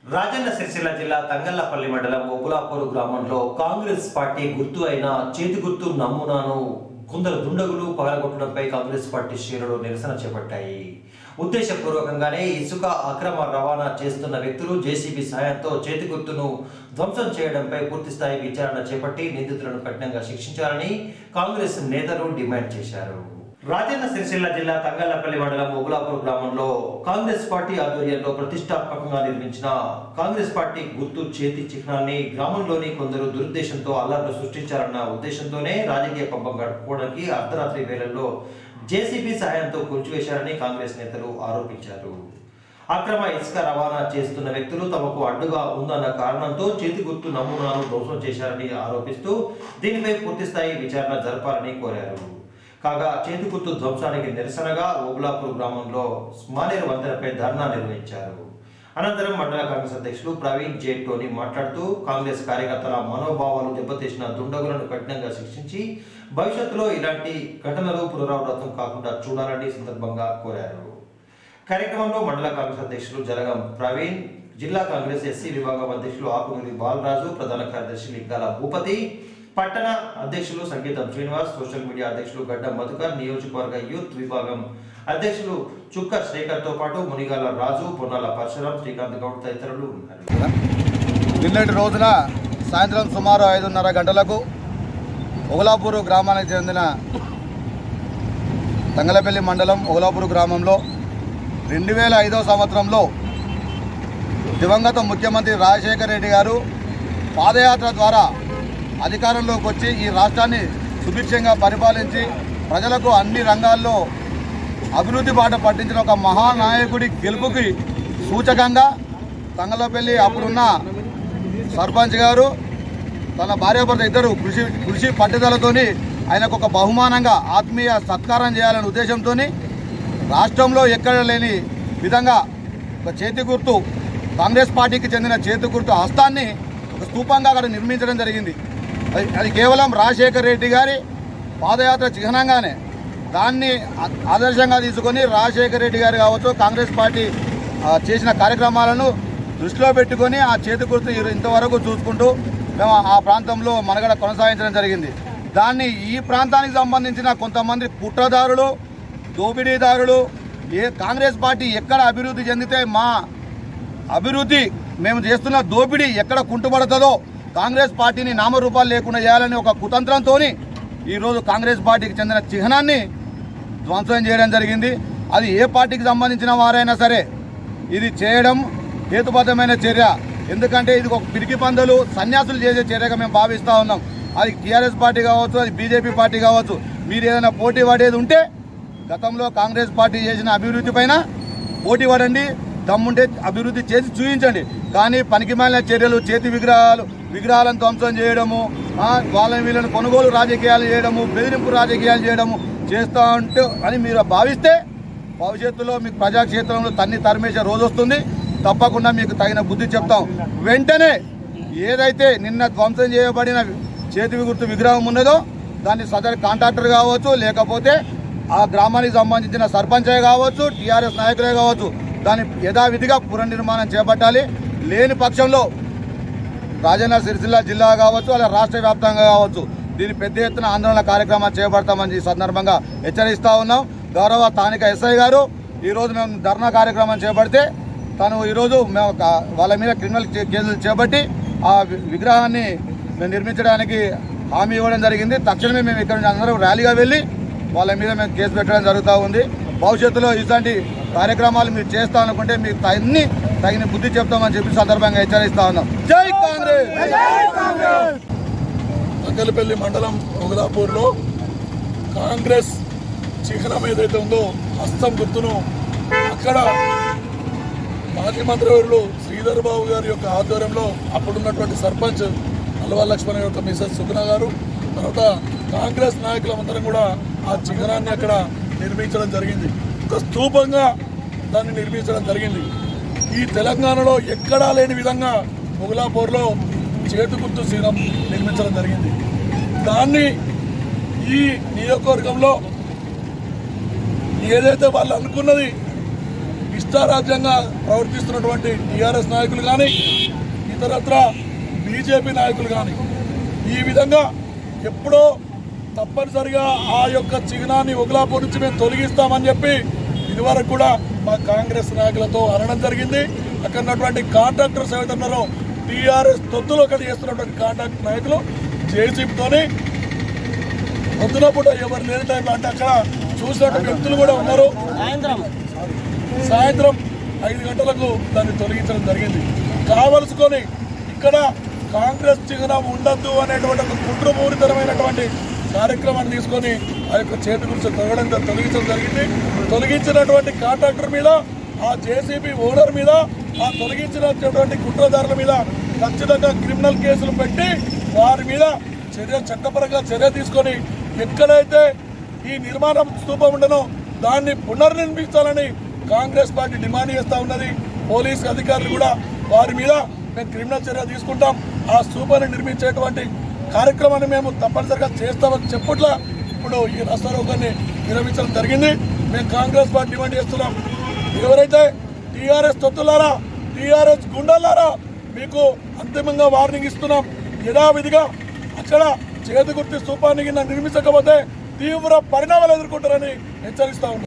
రాజన్న సిరిసిల్ల జిల్లా తంగళ్లపల్లి మండలం ఒబులాపూర్ గ్రామంలో కాంగ్రెస్ పార్టీ గుర్తు అయిన చేతి గుర్తు నమూనాను కొందరు దుండగులు పగలగొట్టడంపై కాంగ్రెస్ పార్టీ శ్రేణులు నిరసన చేపట్టాయి ఉద్దేశపూర్వకంగానే ఇసుక అక్రమ రవాణా చేస్తున్న వ్యక్తులు జేసీబీ సాయంతో చేతి గుర్తును ధ్వంసం చేయడంపై పూర్తిస్థాయి విచారణ చేపట్టి నిందితులను కఠినంగా శిక్షించాలని కాంగ్రెస్ నేతలు డిమాండ్ చేశారు రాజన్న సిరిసిల్ల జిల్లా తంగళ్లపల్లి మండలం ఓగులాపూర్ గ్రామంలో కాంగ్రెస్ పార్టీ ఆధ్వర్యంలో ప్రతిష్టాత్మకంగా నిర్మించిన కాంగ్రెస్ పార్టీ గుర్తు చేతి చిహ్నాన్ని గ్రామంలోని కొందరు దురుద్దేశంతో అల్లర్లు సృష్టించారన్న ఉద్దేశంతోనే రాజకీయ పబ్బం గడుపుకోవడానికి అర్ధరాత్రి వేళల్లో జేసీబీ సహాయంతో కూల్చివేశారని కాంగ్రెస్ నేతలు ఆరోపించారు అక్రమ ఇసుక రవాణా చేస్తున్న వ్యక్తులు తమకు అడ్డుగా ఉందన్న కారణంతో చేతి గుర్తు నమూనాను ధ్వంసం చేశారని ఆరోపిస్తూ దీనిపై పూర్తిస్థాయి విచారణ జరపాలని కోరారు కాగా చేతి గుర్తు ధ్వంసానికి నిరసనగా ఓబులాపూర్ గ్రామంలో స్మానేరు వంతెనపై ధర్నా నిర్వహించారు అనంతరం మండల కాంగ్రెస్ అధ్యక్షులు ప్రవీణ్ జే టోనీ మాట్లాడుతూ కాంగ్రెస్ కార్యకర్తల మనోభావాలు దెబ్బతీసిన దుండగులను కఠినంగా శిక్షించి భవిష్యత్తులో ఇలాంటి ఘటనలు పునరావృతం కాకుండా చూడాలని ఈ సందర్భంగా కోరారు కార్యక్రమంలో మండల కాంగ్రెస్ అధ్యక్షులు జలగం ప్రవీణ్ జిల్లా కాంగ్రెస్ ఎస్సీ విభాగం అధ్యక్షులు ఆకునూరి బాలరాజు ప్రధాన కార్యదర్శి లింగాల భూపతి పట్టణ అధ్యక్షులు సంగీతం శ్రీనివాస్ సోషల్ మీడియా అధ్యక్షులు గడ్డ మధుకర్ నియోజకవర్గ యూత్ విభాగం అధ్యక్షులు చుక్క శ్రీకర్ తో పాటు మునిగాల రాజు పొన్నాల పరశురాం శ్రీకాంత్ గౌడ్ తదితరులు ఉన్నారు నిన్నటి రోజున సాయంత్రం సుమారు ఐదున్నర గంటలకు ఒగలాపూరు గ్రామానికి చెందిన తంగలపల్లి మండలం ఒగలాపూరు గ్రామంలో రెండు వేల ఐదో సంవత్సరంలో దివంగత ముఖ్యమంత్రి రాజశేఖర రెడ్డి గారు పాదయాత్ర ద్వారా అధికారంలోకి వచ్చి ఈ రాష్ట్రాన్ని సుభిక్షంగా పరిపాలించి ప్రజలకు అన్ని రంగాల్లో అభివృద్ధి బాట పట్టించిన ఒక మహానాయకుడి గెలుపుకి సూచకంగా తంగలపల్లి అప్పుడున్న సర్పంచ్ గారు తన భార్యాభర్త ఇద్దరు కృషి కృషి పట్టుదలతోని ఆయనకు ఒక బహుమానంగా ఆత్మీయ సత్కారం చేయాలనే ఉద్దేశంతో రాష్ట్రంలో ఎక్కడ లేని విధంగా ఒక చేతి గుర్తు కాంగ్రెస్ పార్టీకి చెందిన చేతి గుర్తు హస్తాన్ని ఒక స్తూపంగా అక్కడ నిర్మించడం జరిగింది అది అది కేవలం రాజశేఖర్ రెడ్డి గారి పాదయాత్ర చిహ్నంగానే దాన్ని ఆ- ఆదర్శంగా తీసుకొని రాజశేఖర్ రెడ్డి గారు కావచ్చు కాంగ్రెస్ పార్టీ ఆ, చేసిన కార్యక్రమాలను దృష్టిలో పెట్టుకొని ఆ చేతి గుర్తు ఇరు- ఇంతవరకు చూసుకుంటూ మేము ఆ ప్రాంతంలో మనగడ కొనసాగించడం జరిగింది దాన్ని ఈ ప్రాంతానికి సంబంధించిన కొంతమంది కుట్రదారులు దోపిడీదారులు ఏ కాంగ్రెస్ పార్టీ ఎక్కడ అభివృద్ధి చెందితే మా అభివృద్ధి మేము చేస్తున్న దోపిడీ ఎక్కడ కుంటుపడుతుందో కాంగ్రెస్ పార్టీని నామరూపాలు లేకుండా చేయాలని ఒక కుతంత్రంతో ఈరోజు కాంగ్రెస్ పార్టీకి చెందిన చిహ్నాన్ని ధ్వంసం చేయడం జరిగింది అది ఏ పార్టీకి సంబంధించిన వారైనా సరే ఇది చేయడం హేతుబద్ధమైన చర్య ఎందుకంటే ఇది ఒక పిరికి పందులు సన్యాసులు చేసే చర్యగా మేము భావిస్తూ ఉన్నాం అది టీఆర్ఎస్ పార్టీ కావచ్చు అది బీజేపీ పార్టీ కావచ్చు మీరు ఏదైనా పోటీ పడేది ఉంటే గతంలో కాంగ్రెస్ పార్టీ చేసిన అభివృద్ధి పైన పోటీ పడండి దమ్ముంటే అభివృద్ధి చేసి చూపించండి కానీ పనికిమాలిన చర్యలు చేతి విగ్రహాలు విగ్రహాలను ధ్వంసం చేయడము ఆ, వాళ్ళని వీళ్ళని కొనుగోలు రాజకీయాలు చేయడము బెదిరింపు రాజకీయాలు చేయడము చేస్తూ ఉంటే అని మీరు భావిస్తే భవిష్యత్తులో మీకు ప్రజాక్షేత్రంలో తన్ని తరిమేసే రోజు వస్తుంది తప్పకుండా మీకు తగిన బుద్ధి చెప్తాం వెంటనే ఏదైతే నిన్న ధ్వంసం చేయబడిన చేతి గుర్తు విగ్రహం ఉన్నదో దాన్ని సదరు కాంట్రాక్టర్ కావచ్చు లేకపోతే ఆ గ్రామానికి సంబంధించిన సర్పంచే కావచ్చు టీఆర్ఎస్ నాయకులే కావచ్చు దాన్ని యథావిధిగా పునర్నిర్మాణం చేపట్టాలి లేని పక్షంలో రాజన్న సిరిసిల్ల జిల్లా కావచ్చు అలా రాష్ట్ర వ్యాప్తంగా కావచ్చు దీని పెద్ద ఎత్తున ఆందోళన కార్యక్రమాలు చేపడతామని ఈ సందర్భంగా హెచ్చరిస్తా ఉన్నాం గౌరవ స్థానిక ఎస్ఐ గారు ఈరోజు మేము ధర్నా కార్యక్రమం చేపడితే తను ఈరోజు మేము కా- వాళ్ళ మీద క్రిమినల్ కే- కేసులు చేపట్టి ఆ వి- విగ్రహాన్ని మేము నిర్మించడానికి హామీ ఇవ్వడం జరిగింది తక్షణమే మేము ఇక్కడ నుంచి అందరం ర్యాలీగా వెళ్ళి వాళ్ళ మీద మేము కేసు పెట్టడం జరుగుతూ ఉంది భవిష్యత్తులో ఇలాంటి కార్యక్రమాలు మీరు చేస్తా అనుకుంటే మీకు అన్ని తగిన బుద్ధి చెప్తామని చెప్పి సందర్భంగా హెచ్చరిస్తా ఉన్నాం జై కాంగ్రెస్ అంగలపల్లి మండలం మొగలాపూర్లో కాంగ్రెస్ చిహ్నం ఏదైతే ఉందో హస్తం గుర్తును అక్కడ మాజీ మంత్రివర్యులు శ్రీధర్ బాబు గారి యొక్క ఆధ్వర్యంలో అప్పుడున్నటువంటి సర్పంచ్ అల్వా లక్ష్మణ్ యొక్క మిసెస్ సుగుణ గారు తర్వాత కాంగ్రెస్ నాయకులందరం కూడా ఆ చిహ్నాన్ని అక్కడ నిర్మించడం జరిగింది ఒక స్తూపంగా దాన్ని నిర్మించడం జరిగింది ఈ తెలంగాణలో ఎక్కడా లేని విధంగా మొగలాపూర్లో చేతు గుర్తు చిహ్నం నిర్మించడం జరిగింది దాన్ని ఈ నియోజకవర్గంలో ఏదైతే వాళ్ళు అనుకున్నది ఇష్టారాజ్యంగా ప్రవర్తిస్తున్నటువంటి టీఆర్ఎస్ నాయకులు కానీ ఇతరత్ర బీజేపీ నాయకులు కానీ ఈ విధంగా ఎప్పుడో తప్పనిసరిగా ఆ యొక్క చిహ్నాన్ని ఉగ్లాపూర్ నుంచి మేము తొలగిస్తామని చెప్పి ఇదివరకు కూడా మా కాంగ్రెస్ నాయకులతో అనడం జరిగింది అక్కడ ఉన్నటువంటి కాంట్రాక్టర్స్ ఏవైతే ఉన్నారో టీఆర్ఎస్ తొత్తులు ఒకటి చేస్తున్నటువంటి కాంట్రాక్ట్ నాయకులు జేసీబీతోని పొద్దున పూట ఎవరు లేని టైంలో అంటే అక్కడ చూసినటువంటి వ్యక్తులు కూడా ఉన్నారు సాయంత్రం ఐదు గంటలకు దాన్ని తొలగించడం జరిగింది కావలసుకొని ఇక్కడ కాంగ్రెస్ చిహ్నం ఉండద్దు అనేటువంటి ఒక కుట్రపూరితమైనటువంటి కార్యక్రమాన్ని తీసుకొని ఆ యొక్క చేతి గురించి తొలగడం తొలగించడం జరిగింది తొలగించినటువంటి కాంట్రాక్టర్ మీద ఆ జేసీబీ ఓనర్ మీద ఆ తొలగించినటువంటి కుట్రదారుల మీద ఖచ్చితంగా క్రిమినల్ కేసులు పెట్టి వారి మీద చర్య చట్టపరంగా చర్య తీసుకొని ఎక్కడైతే ఈ నిర్మాణం స్తూపం ఉండనో దాన్ని పునర్నిర్మించాలని కాంగ్రెస్ పార్టీ డిమాండ్ చేస్తా ఉన్నది పోలీస్ అధికారులు కూడా వారి మీద మేము క్రిమినల్ చర్య తీసుకుంటాం ఆ స్తూపాన్ని నిర్మించేటువంటి కార్యక్రమాన్ని మేము తప్పనిసరిగా చేస్తామని చెప్పుట్ల ఇప్పుడు ఈ రస్తారోకాన్ని విరమించడం జరిగింది మేము కాంగ్రెస్ పార్టీ డిమాండ్ చేస్తున్నాం ఎవరైతే టీఆర్ఎస్ తొత్తులారా టీఆర్ఎస్ గుండెలారా మీకు అంతిమంగా వార్నింగ్ ఇస్తున్నాం యథావిధిగా అక్కడ చేతి గుర్తి స్తూపాన్ని కింద నిర్మించకపోతే తీవ్ర పరిణామాలు ఎదుర్కొంటారని హెచ్చరిస్తా ఉన్నాం